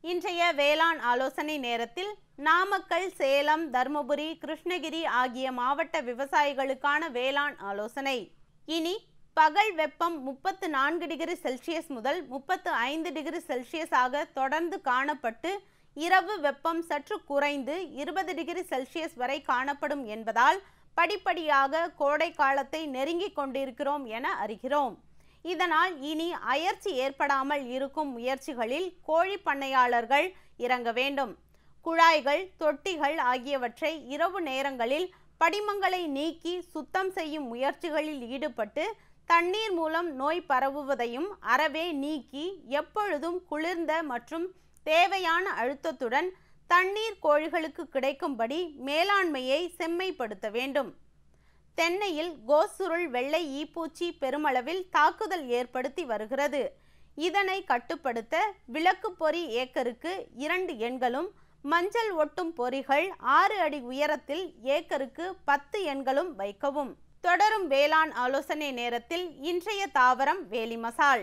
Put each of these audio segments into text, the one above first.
இன்றைய வேளாண் ஆலோசனை நேரத்தில் நாமக்கல் சேலம் தருமபுரி கிருஷ்ணகிரி ஆகிய மாவட்ட விவசாயிகளுக்கான வேளாண் ஆலோசனை இனி பகல் வெப்பம் முப்பத்து நான்கு டிகிரி செல்சியஸ் முதல் முப்பத்து ஐந்து டிகிரி செல்சியஸ் ஆக தொடர்ந்து காணப்பட்டு இரவு வெப்பம் சற்று குறைந்து இருபது டிகிரி செல்சியஸ் வரை காணப்படும் என்பதால் படிப்படியாக கோடை காலத்தை நெருங்கிக் கொண்டிருக்கிறோம் என அறிகிறோம் இதனால் இனி அயற்சி ஏற்படாமல் இருக்கும் முயற்சிகளில் கோழி பண்ணையாளர்கள் இறங்க வேண்டும் குழாய்கள் தொட்டிகள் ஆகியவற்றை இரவு நேரங்களில் படிமங்களை நீக்கி சுத்தம் செய்யும் முயற்சிகளில் ஈடுபட்டு தண்ணீர் மூலம் நோய் பரவுவதையும் அறவே நீக்கி எப்பொழுதும் குளிர்ந்த மற்றும் தேவையான அழுத்தத்துடன் தண்ணீர் கோழிகளுக்கு கிடைக்கும்படி மேலாண்மையை செம்மைப்படுத்த வேண்டும் தென்னையில் கோசுருள் வெள்ளை ஈப்பூச்சி பெருமளவில் தாக்குதல் ஏற்படுத்தி வருகிறது இதனை கட்டுப்படுத்த விளக்கு பொறி ஏக்கருக்கு இரண்டு எண்களும் மஞ்சள் ஒட்டும் பொறிகள் ஆறு அடி உயரத்தில் ஏக்கருக்கு பத்து எண்களும் வைக்கவும் தொடரும் வேளாண் ஆலோசனை நேரத்தில் இன்றைய தாவரம் வேலி மசால்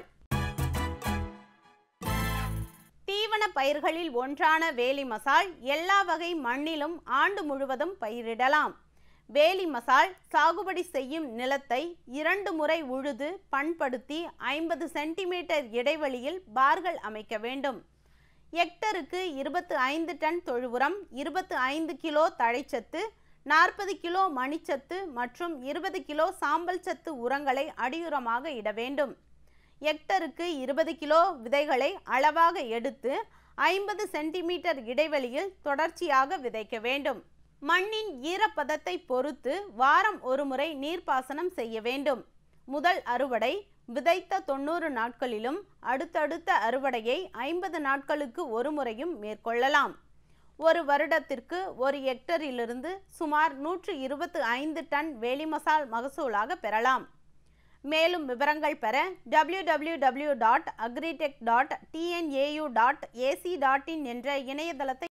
தீவன பயிர்களில் ஒன்றான வேலி மசால் எல்லா வகை மண்ணிலும் ஆண்டு முழுவதும் பயிரிடலாம் வேலி மசால் சாகுபடி செய்யும் நிலத்தை இரண்டு முறை உழுது பண்படுத்தி ஐம்பது சென்டிமீட்டர் இடைவெளியில் பார்கள் அமைக்க வேண்டும் ஹெக்டருக்கு இருபத்து ஐந்து டன் தொழு உரம் இருபத்து ஐந்து கிலோ தழைச்சத்து நாற்பது கிலோ மணிச்சத்து மற்றும் இருபது கிலோ சாம்பல் சத்து உரங்களை அடியுரமாக இட வேண்டும் ஹெக்டருக்கு இருபது கிலோ விதைகளை அளவாக எடுத்து ஐம்பது சென்டிமீட்டர் இடைவெளியில் தொடர்ச்சியாக விதைக்க வேண்டும் மண்ணின் ஈரப்பதத்தை பொறுத்து வாரம் ஒருமுறை நீர்ப்பாசனம் செய்ய வேண்டும் முதல் அறுவடை விதைத்த தொண்ணூறு நாட்களிலும் அடுத்தடுத்த அறுவடையை ஐம்பது நாட்களுக்கு ஒரு முறையும் மேற்கொள்ளலாம் ஒரு வருடத்திற்கு ஒரு ஹெக்டரிலிருந்து சுமார் நூற்று இருபத்து ஐந்து டன் வேலிமசால் மகசூலாக பெறலாம் மேலும் விவரங்கள் பெற W W W dot agritech dot TNAU dot AC dot in என்ற இணையதளத்தை